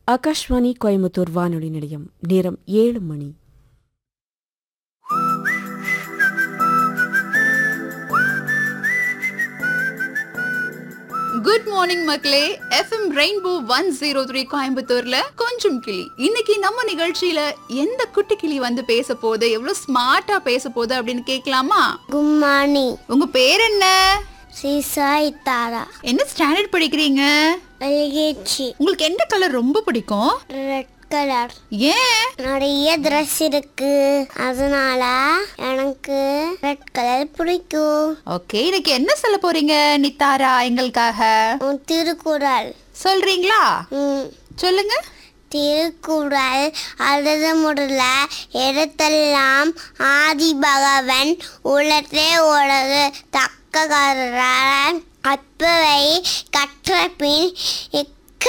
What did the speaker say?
ஆகாஷ்வாணி கோயம்புத்தூர் வானொலி நிலையம் நேரம் ஏழு மணி குட் மார்னிங் மக்களே FM rainbow one zero three கோயம்புத்தூர்ல கொஞ்சம் கிளி இன்னைக்கு நம்ம நிகழ்ச்சியில எந்த குட்டி கிளி வந்து பேச போகுது எவ்வளவு ஸ்மார்ட்டா பேச போகுது அப்படின்னு கேட்கலாமா குட் மார்னிங் உங்க பேர் என்ன ஸ்ரீ சாய் தாரா என்ன ஸ்டாண்டர்ட் படிக்கிறீங்க எல்கேஜி உங்களுக்கு எந்த கலர் ரொம்ப பிடிக்கும் ரெட் கலர் ஏன் நிறைய ட்ரெஸ் இருக்கு அதனால எனக்கு ரெட் கலர் பிடிக்கும் ஓகே இன்னைக்கு என்ன சொல்ல போறீங்க நித்தாரா எங்களுக்காக உன் திருக்குறள் சொல்றீங்களா ம், சொல்லுங்க திருக்குறள் அழுத முடல எடுத்தெல்லாம் ஆதி பகவன் உலகே உலகு தக்ககரன் கற்பவை கற்ற பின்